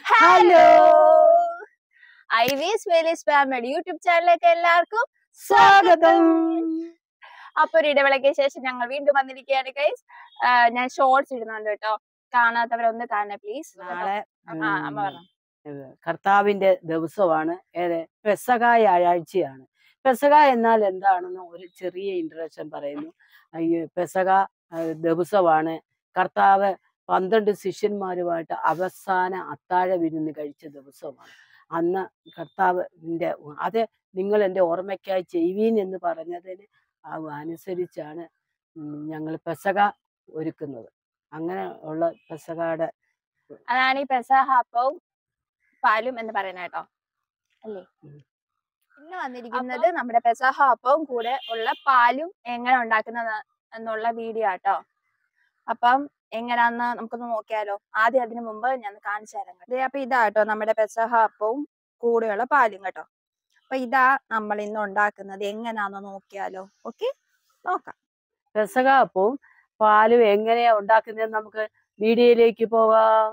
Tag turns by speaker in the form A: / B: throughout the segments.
A: Hello ഐവീസ് വേലീസ് family YouTube ചാനലിലേക്ക് എല്ലാവർക്കും സ്വാഗതം അപ്പൊ ഒരു ഇടവേളയ്ക്ക് ശേഷം ഞങ്ങൾ വീണ്ടും വന്നിരിക്കുകയാണ് ഗൈസ് ഞാൻ ഷോർട്സ് ഇടുന്നുണ്ട് കേട്ടോ കാണാത്തവരൊന്ന് കാണണേ പ്ലീസ്
B: നാളെ
A: ആ അമ്മ പറഞ്ഞു
B: ഉം, കർത്താവിന്റെ ദിവസമാണ് ഏത് പെസക വ്യാഴാഴ്ചയാണ് പെസക എന്നാൽ എന്താണെന്ന് ഒരു ചെറിയ ഇൻട്രഡക്ഷൻ പറയുന്നു ഈ പെസക ആ, ദിവസമാണ് കർത്താവ് പന്ത്രണ്ട് ശിഷ്യന്മാരുമായിട്ട് അവസാന അത്താഴ വിരുന്ന് കഴിച്ച ദിവസമാണ് അന്ന് കർത്താവിന്റെ അത് നിങ്ങൾ എൻ്റെ ഓർമ്മയ്ക്കായി ചെയ്യുവീൻ എന്ന് പറഞ്ഞതിന് ആ അനുസരിച്ചാണ് ഞങ്ങൾ പെസക ഒരുക്കുന്നത് അങ്ങനെ ഉള്ള പെസകയുടെ
A: അതാണ് ഈ പെസഹ അപ്പവും പാലും എന്ന് പറയുന്നത് കേട്ടോ അല്ലേ
B: ഉം.
A: ഇന്ന് വന്നിരിക്കുന്നത് നമ്മുടെ പെസഹ അപ്പവും കൂടെ ഉള്ള പാലും എങ്ങനെ ഉണ്ടാക്കുന്നത് എന്നുള്ള വീഡിയോ ആട്ടോ അപ്പം എങ്ങനെയാന്ന് നമുക്കൊന്ന് നോക്കിയാലോ ആദ്യം അതിനു മുമ്പ് ഞാൻ കാണിച്ചു തരാം ദേ അപ്പൊ ഇതാട്ടോ നമ്മുടെ പെസഹ അപ്പവും കൂടെയുള്ള പാലും കേട്ടോ അപ്പൊ ഇതാ നമ്മൾ ഇന്ന് ഉണ്ടാക്കുന്നത് എങ്ങനെയാന്ന് നോക്കിയാലോ ഓക്കെ നോക്കാം
B: പെസക അപ്പവും പാലും എങ്ങനെയാ ഉണ്ടാക്കുന്നത് നമുക്ക് വീഡിയോയിലേക്ക് പോകാം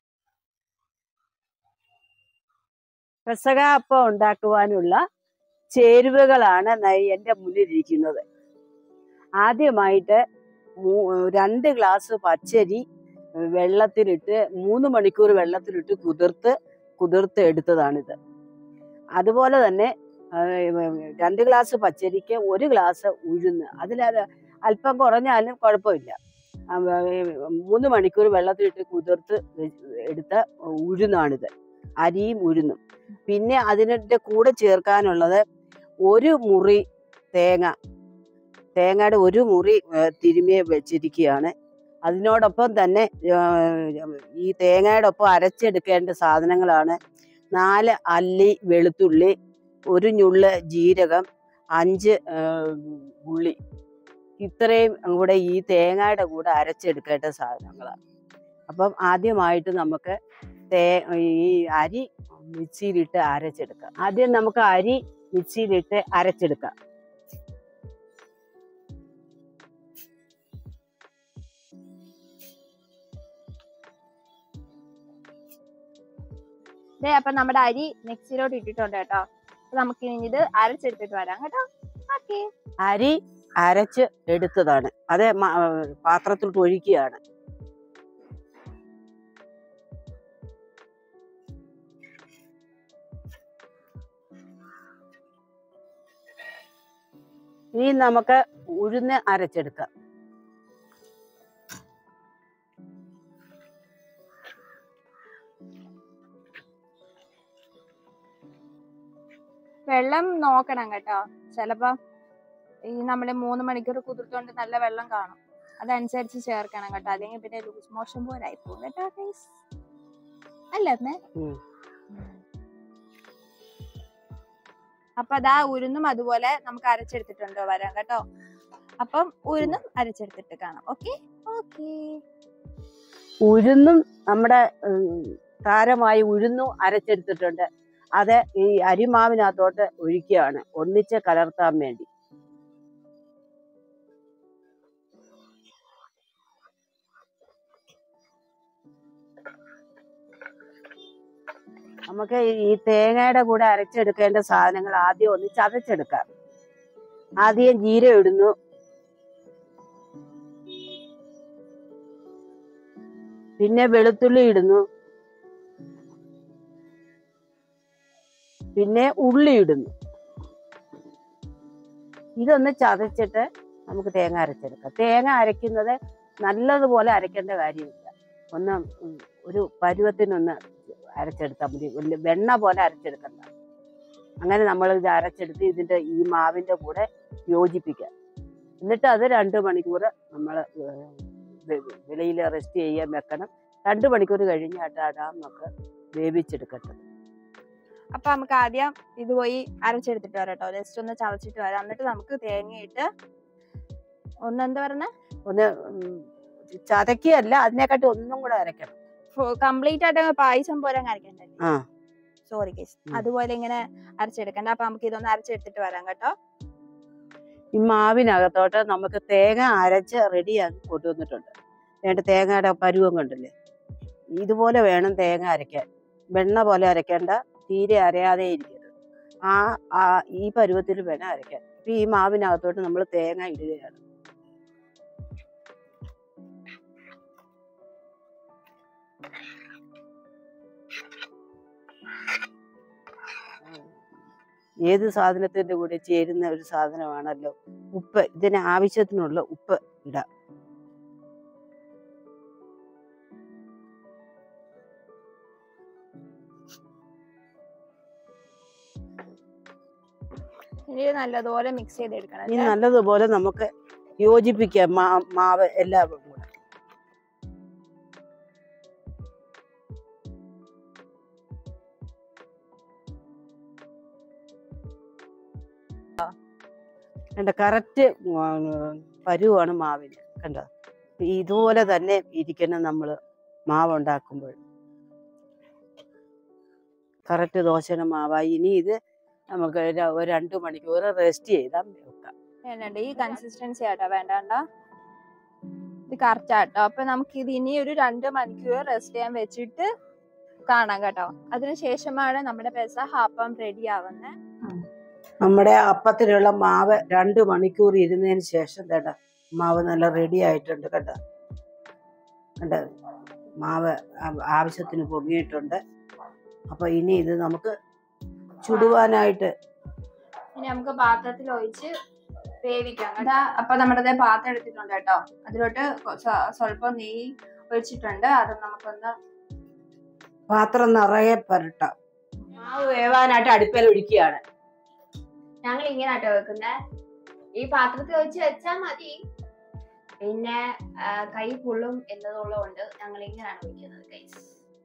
B: പെസക അപ്പം ഉണ്ടാക്കുവാനുള്ള ചേരുവകളാണ് ന- എൻ്റെ മുന്നിലിരിക്കുന്നത് ആദ്യമായിട്ട് മൂ- രണ്ട് ഗ്ലാസ് പച്ചരി വെള്ളത്തിലിട്ട് മൂന്ന് മണിക്കൂർ വെള്ളത്തിലിട്ട് കുതിർത്ത് കുതിർത്ത് എടുത്തതാണിത് അതുപോലെ തന്നെ ആ, രണ്ട് ഗ്ലാസ് പച്ചരിക്ക് ഒരു ഗ്ലാസ് ഉഴുന്ന് അതിൽ അല്പം കുറഞ്ഞാലും കുഴപ്പമില്ല ആ, വ- മൂന്ന് മണിക്കൂർ വെള്ളത്തിലിട്ട് കുതിർത്ത് വെ- എടുത്ത ഉഴുന്നാണിത് അരിയും ഉഴുന്നും പിന്നെ അതിൻ്റെ കൂടെ ചേർക്കാനുള്ളത് ഒരു മുറി തേങ്ങ തേങ്ങയുടെ ഒരു മുറി ഏ, തിരുമിയെ വെച്ചിരിക്കുകയാണ് അതിനോടൊപ്പം തന്നെ ആ, ഈ തേങ്ങയുടെ ഒപ്പം അരച്ചെടുക്കേണ്ട സാധനങ്ങളാണ് നാല് അല്ലി വെളുത്തുള്ളി ഒരു ഞുള്ള് ജീരകം അഞ്ച് ആ, ഉള്ളി ഇത്രയും കൂടെ ഈ തേങ്ങയുടെ കൂടെ അരച്ചെടുക്കേണ്ട സാധനങ്ങളാണ് അപ്പം ആദ്യമായിട്ട് നമുക്ക് തേ ഈ അരി മിക്സിയിലിട്ട് അരച്ചെടുക്കാം ആദ്യം നമുക്ക് അരി മിക്സിയിലിട്ട് അരച്ചെടുക്കാം
A: ദേ അപ്പൊ നമ്മുടെ അരി മിക്സിയിലോട്ട് ഇട്ടിട്ടുണ്ട് കേട്ടോ അപ്പൊ നമുക്ക് ഇനി ഇത് അരച്ചെടുത്തിട്ട് വരാം കേട്ടോ ഓക്കെ
B: അരി അരച്ച് എടുത്തതാണ് അത് മ- പാത്രത്തിലോട്ട് ഒഴിക്കുകയാണ് ഇനി നമുക്ക് ഉഴുന്ന് അരച്ചെടുക്കാം
A: വെള്ളം നോക്കണം കേട്ടോ ചിലപ്പോ ഈ നമ്മള് മൂന്ന് മണിക്കൂർ കുതിർത്തോണ്ട് നല്ല വെള്ളം കാണും അതനുസരിച്ച് ചേർക്കണം കേട്ടോ അല്ലെങ്കിൽ പിന്നെ ലൂസ് മോഷൻ പോലെ ആയിപ്പോകും കേട്ടോ guys. അല്ലേ അമ്മേ?
B: ഉം.
A: അപ്പൊ അതാ ഉരുന്നും അതുപോലെ നമുക്ക് അരച്ചെടുത്തിട്ടുണ്ടോ വരാം കേട്ടോ അപ്പം ഉരുന്നും അരച്ചെടുത്തിട്ട് കാണാം ഓക്കെ ഓക്കെ
B: ഉഴുന്നും നമ്മുടെ ഉം, താരമായി ഉഴുന്നും അരച്ചെടുത്തിട്ടുണ്ട് അത് ഈ അരിമാവിനകത്തോട്ട് ഒഴിക്കുകയാണ് ഒന്നിച്ച് കലർത്താൻ വേണ്ടി നമുക്ക് ഈ- ഈ തേങ്ങയുടെ കൂടെ അരച്ചെടുക്കേണ്ട സാധനങ്ങൾ ആദ്യം ഒന്ന് ചതച്ചെടുക്കാം ആദ്യം ജീരം ഇടുന്നു പിന്നെ വെളുത്തുള്ളി ഇടുന്നു പിന്നെ ഉള്ളി ഇടുന്നു ഇതൊന്ന് ചതച്ചിട്ട് നമുക്ക് തേങ്ങ അരച്ചെടുക്കാം തേങ്ങ അരയ്ക്കുന്നത് നല്ലതുപോലെ അരയ്ക്കേണ്ട കാര്യമില്ല ഒന്ന് ഉം ഒരു പരുവത്തിനൊന്ന് അരച്ചെടുത്താൽ മതി വലിയ വെണ്ണ പോലെ അരച്ചെടുക്കണ്ട അങ്ങനെ നമ്മൾ ഇത് അരച്ചെടുത്ത് ഇതിന്റെ ഈ മാവിന്റെ കൂടെ യോജിപ്പിക്കാം എന്നിട്ട് അത് രണ്ട് മണിക്കൂർ നമ്മൾ വെളിയിൽ റെസ്റ്റ് ചെയ്യാൻ വെക്കണം രണ്ട് മണിക്കൂർ കഴിഞ്ഞാട്ടാണ് നമുക്ക് വേവിച്ചെടുക്കേണ്ടത്
A: അപ്പൊ നമുക്ക് ആദ്യം ഇത് പോയി അരച്ചെടുത്തിട്ട് വരാം കേട്ടോ ജസ്റ്റ് ഒന്ന് ചതച്ചിട്ട് വരാം എന്നിട്ട് നമുക്ക് തേങ്ങയിട്ട് ഒന്ന് എന്താ പറഞ്ഞ
B: ഒന്ന് ഉം ചതക്കുകയല്ല അതിനെക്കാട്ടി ഒന്നും കൂടെ അരയ്ക്കണം
A: കംപ്ലീറ്റ് ആയിട്ട് അങ്ങ് പായസം പോലെ അങ്ങ് അരക്കണ്ടേ
B: ആ
A: സോറി കേസ്
B: ഉം.
A: അതുപോലെ ഇങ്ങനെ അരച്ചെടുക്കണ്ട അപ്പൊ നമുക്ക് ഇതൊന്ന് അരച്ചെടുത്തിട്ട് വരാം കേട്ടോ
B: ഈ മാവിനകത്തോട്ട് നമുക്ക് തേങ്ങ അരച്ച് റെഡിയാക്കി കൊണ്ടുവന്നിട്ടുണ്ട് വേണ്ട തേങ്ങയുടെ പരുവം കണ്ടില്ലേ ഇതുപോലെ വേണം തേങ്ങ അരയ്ക്കാൻ വെണ്ണ പോലെ അരയ്ക്കേണ്ട തീരെ അരയാതെ ഇരിക്കരുത് ആ ആ ഈ പരുവത്തിൽ വേണം അരയ്ക്കാൻ ഇപ്പൊ ഈ മാവിനകത്തോട്ട് നമ്മൾ തേങ്ങ ഇടുകയാണ് ഏത് സാധനത്തിന്റെ കൂടെ ചേരുന്ന ഒരു സാധനമാണല്ലോ ഉപ്പ് ഇതിന് ആവശ്യത്തിനുള്ള ഉപ്പ് ഇടാം
A: ഇനി ഇത് നല്ലതുപോലെ മിക്സ് ചെയ്തെടുക്കണം
B: ഇനി
A: അല്ലേ?
B: നല്ലതുപോലെ നമുക്ക് യോജിപ്പിക്കാം മാ- മാവ് എല്ലാം കൂടെ കണ്ട കറക്റ്റ് പരുവാണ് മാവിന് കണ്ടോ ഇതുപോലെ തന്നെ ഇരിക്കണം നമ്മൾ മാവ് ഉണ്ടാക്കുമ്പോൾ കറക്റ്റ് ദോശയുടെ മാവായി ഇനി ഇത് നമുക്ക് ര- ഒരു രണ്ട് മണിക്കൂർ റെസ്റ്റ് ചെയ്താൽ വെക്കാം
A: വേണ്ടണ്ട് ഈ കൺസിസ്റ്റൻസി ആട്ടോ വേണ്ട ഇത് കറക്റ്റ് ആട്ടോ അപ്പൊ നമുക്ക് ഇത് ഇനി ഒരു രണ്ട് മണിക്കൂർ റെസ്റ്റ് ചെയ്യാൻ വെച്ചിട്ട് കാണാം കേട്ടോ അതിനുശേഷമാണ് നമ്മുടെ പെസഹ അപ്പം റെഡി ആവുന്നത്
B: നമ്മുടെ അപ്പത്തിനുള്ള മാവ് രണ്ട് മണിക്കൂർ ഇരുന്നതിന് ശേഷം കേട്ടോ മാവ് നല്ല റെഡി ആയിട്ടുണ്ട് കേട്ടോ കണ്ട മാവ് ആ- ആവശ്യത്തിന് പൊങ്ങിയിട്ടുണ്ട് അപ്പൊ ഇനി ഇത് നമുക്ക് ചുടുവാനായിട്ട്
A: ഇനി നമുക്ക് പാത്രത്തിൽ ഒഴിച്ച് വേവിക്കാം കേട്ടോ അപ്പൊ നമ്മുടെ ദേ പാത്രം എടുത്തിട്ടുണ്ട് കേട്ടോ അതിലോട്ട് കൊ- സ്വ- സ്വല്പം നെയ്യ് ഒഴിച്ചിട്ടുണ്ട് അത് നമുക്കൊന്ന്
B: പാത്രം നിറയെ പുരട്ടാം മാവ് വേവാനായിട്ട് അടുപ്പയിൽ ഒഴിക്കുകയാണ്
A: ഞങ്ങൾ ഇങ്ങനെ ആട്ടോ വെക്കുന്നേ ഈ പാത്രത്തിൽ ഒഴിച്ച് വെച്ചാൽ മതി പിന്നെ ആ, കൈ പുള്ളും എന്നതുള്ളതുകൊണ്ട് ഞങ്ങൾ ഇങ്ങനെയാണ് വെക്കുന്നത് ഗൈസ്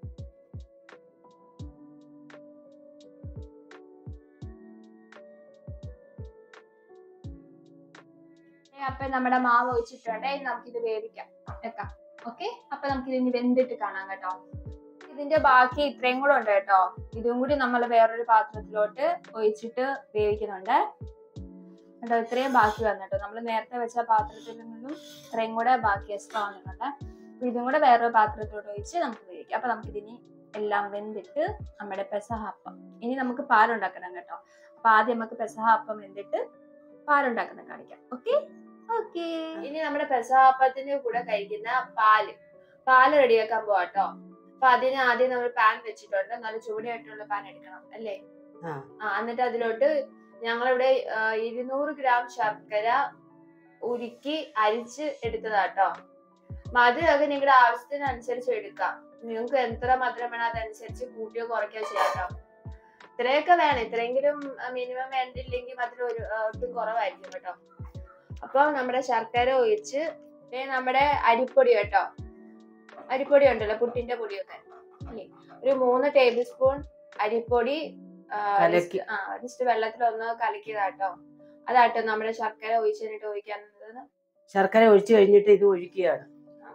A: അപ്പൊ നമ്മുടെ മാവ് ഒഴിച്ചിട്ടുണ്ട് ഇനി നമുക്കിത് വേവിക്കാം വെക്കാം ഓക്കെ അപ്പൊ നമുക്കിത് ഇനി വെന്തിട്ട് കാണാം കേട്ടോ ഇതിന്റെ ബാക്കി ഇത്രയും കൂടെ ഉണ്ട് കേട്ടോ ഇതും കൂടി നമ്മൾ വേറൊരു പാത്രത്തിലോട്ട് ഒഴിച്ചിട്ട് വേവിക്കുന്നുണ്ട് കേട്ടോ ഇത്രയും ബാക്കി വന്നിട്ടോ നമ്മൾ നേരത്തെ വെച്ച പാത്രത്തിൽ നിന്നും ഇത്രയും കൂടെ ബാക്കി എക്സ്ട്രാ വന്നിട്ടുണ്ട് അപ്പൊ ഇതും കൂടെ വേറൊരു പാത്രത്തിലോട്ട് ഒഴിച്ച് നമുക്ക് വേവിക്കാം അപ്പൊ നമുക്കിതിനി എല്ലാം വെന്തിട്ട് നമ്മുടെ പെസഹാപ്പം ഇനി നമുക്ക് പാലുണ്ടാക്കണം കേട്ടോ അപ്പൊ ആദ്യം നമുക്ക് പെസഹാപ്പം വെന്തിട്ട് പാലുണ്ടാക്കുന്നത് കാണിക്കാം ഓക്കെ ഓക്കെ ഇനി നമ്മുടെ പെസഹാപ്പത്തിന്റെ കൂടെ കഴിക്കുന്ന പാല് പാല് റെഡിയാക്കാൻ പോവാട്ടോ അപ്പൊ അതിന് ആദ്യം നമ്മൾ പാൻ വെച്ചിട്ടുണ്ട് നല്ല ചൂടായിട്ടുള്ള പാൻ എടുക്കണം അല്ലേ
B: ആ.
A: ആ എന്നിട്ട് അതിലോട്ട് ഞങ്ങളിവിടെ ആ, ഇരുന്നൂറ് ഗ്രാം ശർക്കര ഉരുക്കി അരിച്ച് എടുത്തതാട്ടോ മധുരമൊക്കെ നിങ്ങളുടെ ആവശ്യത്തിനനുസരിച്ച് എടുക്കാം നിങ്ങൾക്ക് എത്ര മധുരം വേണം അതനുസരിച്ച് കൂട്ടിയോ കുറയ്ക്കുകയോ ചെയ്യാം ട്ടോ. ഇത്രയൊക്കെ വേണം ഇത്രയെങ്കിലും മിനിമം വേണ്ടില്ലെങ്കിൽ മധുരം ഒരു ആ, ഒട്ടും കുറവായിരിക്കും കേട്ടോ അപ്പൊ നമ്മുടെ ശർക്കര ഒഴിച്ച് ദേ നമ്മുടെ അരിപ്പൊടി കേട്ടോ അരിപ്പൊടി ഉണ്ടല്ലോ പുട്ടിന്റെ പൊടിയൊക്കെ അല്ലേ ഒരു മൂന്ന് ടേബിൾ സ്പൂൺ അരിപ്പൊടി ആ,
B: കലക്കി.
A: just- ആ ജസ്റ്റ് വെള്ളത്തിൽ ഒന്ന് കലക്കിയതാട്ടോ അതാട്ടോ നമ്മുടെ ശർക്കര ഒഴിച്ചിട്ട് ഒഴിക്കാനുള്ളത്
B: ശർക്കര ഒഴിച്ചു കഴിഞ്ഞിട്ട് ഇത് ഒഴിക്കുകയാണ്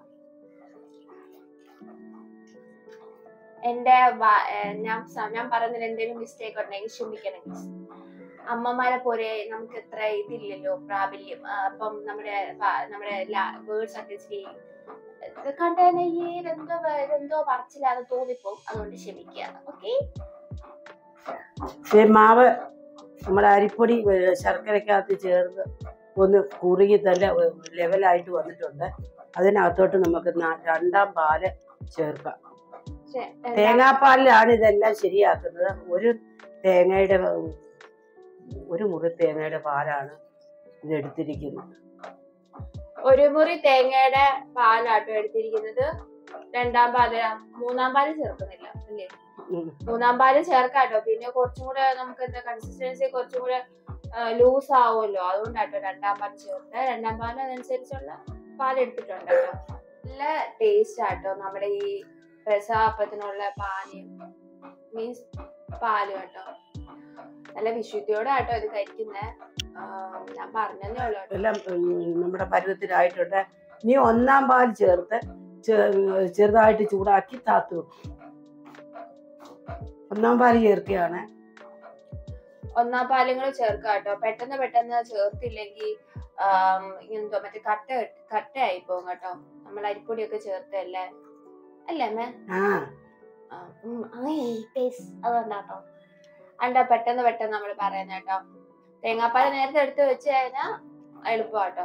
A: എന്റെ വ- ഏ, ഞാൻ സ- ഞാൻ പറയുന്നതിൽ എന്തെങ്കിലും മിസ്റ്റേക്ക് ഉണ്ടെങ്കിൽ ക്ഷമിക്കണം guys. അമ്മമാരെ പോലെ നമുക്ക് എത്ര ഇതില്ലല്ലോ പ്രാബല്യം ആ, അപ്പം നമ്മുടെ പ- നമ്മുടെ വേർഡ്സ് ഒക്കെ ഇച്ചിരി കണ്ടേനെ എന്തോ എന്തോ പറച്ചില്ലാതെ തോന്നിപ്പോവും അതുകൊണ്ട് ക്ഷമിക്കുക ഓക്കെ
B: ഈ മാവ് നമ്മുടെ അരിപ്പൊടി ഏ, ശർക്കരക്കകത്ത് ചേർന്ന് ഒന്ന് കുറുകി തന്നെ ലെവലായിട്ട് വന്നിട്ടുണ്ട് അതിനകത്തോട്ട് നമുക്ക് ന- രണ്ടാം പാല് ചേർക്കാം തേങ്ങാപ്പാലിലാണ് ഇതെല്ലാം ശരിയാക്കുന്നത് ഒരു തേങ്ങയുടെ ഉം, ഒരു മുറി തേങ്ങയുടെ പാലാണ് ഇത് എടുത്തിരിക്കുന്നത്
A: ഒരു മുറി തേങ്ങയുടെ പാലാട്ടോ എടുത്തിരിക്കുന്നത് രണ്ടാം പാല് മൂന്നാം പാല് ചേർക്കുന്നില്ല അല്ലേ
B: ഉം.
A: മൂന്നാം പാല് ചേർക്കാട്ടോ പിന്നെ കുറച്ചും കൂടെ നമുക്ക് എന്താ കൺസിസ്റ്റൻസി കുറച്ചും കൂടെ ലൂസ് ആവുമല്ലോ അതുകൊണ്ടാട്ടോ രണ്ടാം പാല് ചേർത്ത് രണ്ടാം പാല് അതനുസരിച്ചുള്ള പാൽ എടുത്തിട്ടുണ്ട് കേട്ടോ നല്ല ടേസ്റ്റ് ആട്ടോ നമ്മുടെ ഈ പെസാപ്പത്തിനുള്ള പാല് മീൻസ് പാല് കേട്ടോ നല്ല വിശുദ്ധിയോടെ ആട്ടോ ഇത് കഴിക്കുന്നേ ഞാൻ പറഞ്ഞതേ ഉള്ളൂ കേട്ടോ.
B: എല്ലാം ഉം, നമ്മുടെ പരുവത്തിലായിട്ടുണ്ട് ഇനി ഒന്നാം പാൽ ചേർത്ത് ചെ- ചെറുതായിട്ട് ചൂടാക്കി താത്തു വെക്കും ഒന്നാം പാൽ ചേർക്കുകയാണ്
A: ഒന്നാം പാലും കൂടെ ചേർക്കുക കേട്ടോ പെട്ടെന്ന് പെട്ടെന്ന് ചേർത്തില്ലെങ്കിൽ എന്തോ മറ്റേ കട്ട കട്ടയായി പോകും കേട്ടോ നമ്മൾ അരിപ്പൊടിയൊക്കെ ചേർത്തല്ലേ അല്ലേ അമ്മേ
B: ആ
A: അതുകൊണ്ടാട്ടോ അണ്ട പെട്ടെന്ന് പെട്ടെന്ന് നമ്മൾ പറയുന്ന കേട്ടോ തേങ്ങാപ്പാൽ നേരത്തെ എടുത്ത് വെച്ച് കഴിഞ്ഞാൽ എളുപ്പമാട്ടോ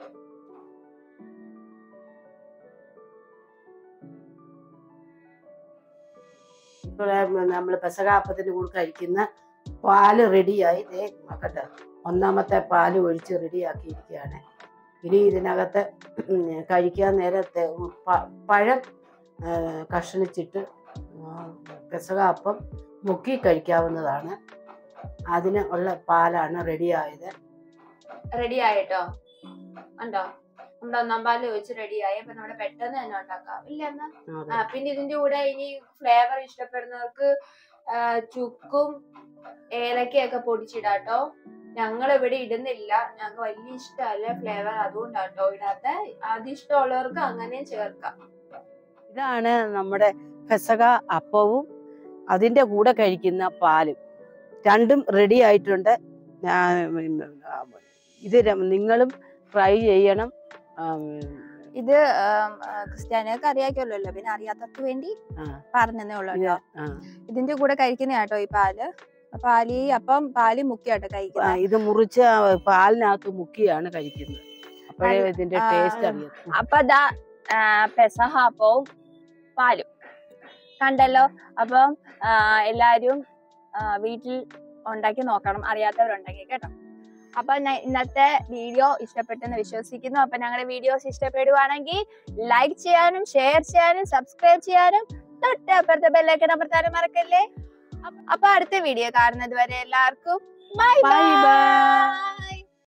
B: ഇവിടെ നമ്മൾ പെസക അപ്പത്തിന് കൂടെ കഴിക്കുന്ന പാല് റെഡിയായി ദേ നോക്കട്ടെ ഒന്നാമത്തെ പാല് ഒഴിച്ച് റെഡിയാക്കിയിരിക്കുകയാണ് ഇനി ഇതിനകത്ത് ഉം കഴിക്കാൻ നേരത്തെ പ- പഴം ആ, കഷണിച്ചിട്ട് ആ, പെസക അപ്പം മുക്കി കഴിക്കാവുന്നതാണ് അതിന് ഉള്ള പാലാണ് റെഡിയായത്
A: റെഡി ആയിട്ടോ ഉണ്ടോ നമ്മുടെ ഒന്നാം പാല് വെച്ച് റെഡി ആയി അപ്പൊ നമ്മുടെ പെട്ടെന്ന് തന്നെ ഉണ്ടാക്കാം ഇല്ല എന്നാ ആ, പിന്നെ ഇതിന്റെ കൂടെ ഇനി ഫ്ലേവർ ഇഷ്ടപ്പെടുന്നവർക്ക് ആ, ചുക്കും ഏലക്കയൊക്കെ പൊടിച്ചിടാട്ടോ ഞങ്ങൾ ഇവിടെ ഇടുന്നില്ല ഞങ്ങൾക്ക് വലിയ ഇഷ്ടമല്ല ഫ്ലേവർ അതുകൊണ്ടാട്ടോ ഇടാത്ത അത് ഇഷ്ടമുള്ളവർക്ക് അങ്ങനെയും ചേർക്കാം
B: ഇതാണ് നമ്മുടെ പെസക അപ്പവും അതിൻ്റെ കൂടെ കഴിക്കുന്ന പാലും രണ്ടും റെഡി ആയിട്ടുണ്ട് ഞാൻ ഇത് ര- നിങ്ങളും ട്രൈ ചെയ്യണം ആം,
A: ഇത് ക്രിസ്ത്യാനികൾക്ക് അറിയാക്കുമല്ലോ പിന്നെ അറിയാത്തവർക്ക് വേണ്ടി
B: ആ,
A: പറഞ്ഞതേ ഉള്ളൂ
B: ഇത്,
A: കേട്ടോ
B: ആ.
A: ഇതിന്റെ കൂടെ കഴിക്കുന്ന കേട്ടോ ഈ പാല് പാല് ഈ അപ്പം പാല് മുക്കിയാട്ടോ
B: ആ,
A: കഴിക്കുന്നത്
B: ഇത് മുറിച്ച് ആ പാലിനകത്ത് മുക്കിയാണ് കഴിക്കുന്നത് അപ്പോഴേ
A: നല്ല-
B: ഇതിന്റെ
A: ആ,
B: ടേസ്റ്റ് അറിയാം
A: അപ്പൊ ദാ പെസഹ അപ്പവും പാലും കണ്ടല്ലോ അപ്പം ആ, എല്ലാരും ആ, വീട്ടിൽ ഉണ്ടാക്കി നോക്കണം അറിയാത്തവരുണ്ടെങ്കിൽ കേട്ടോ അപ്പൊ ന- ഇന്നത്തെ വീഡിയോ ഇഷ്ടപ്പെട്ടെന്ന് വിശ്വസിക്കുന്നു അപ്പൊ ഞങ്ങളുടെ വീഡിയോസ് ഇഷ്ടപ്പെടുവാണെങ്കിൽ ലൈക്ക് ചെയ്യാനും ഷെയർ ചെയ്യാനും സബ്സ്ക്രൈബ് ചെയ്യാനും തൊട്ടപ്പുറത്തെ ബെല്ലൈക്കൺ അമർത്താനും മറക്കല്ലേ അപ്പൊ- അപ്പൊ അടുത്ത വീഡിയോ കാണുന്നത് വരെ എല്ലാവർക്കും ബൈ
B: Bye bye.
A: ബൈ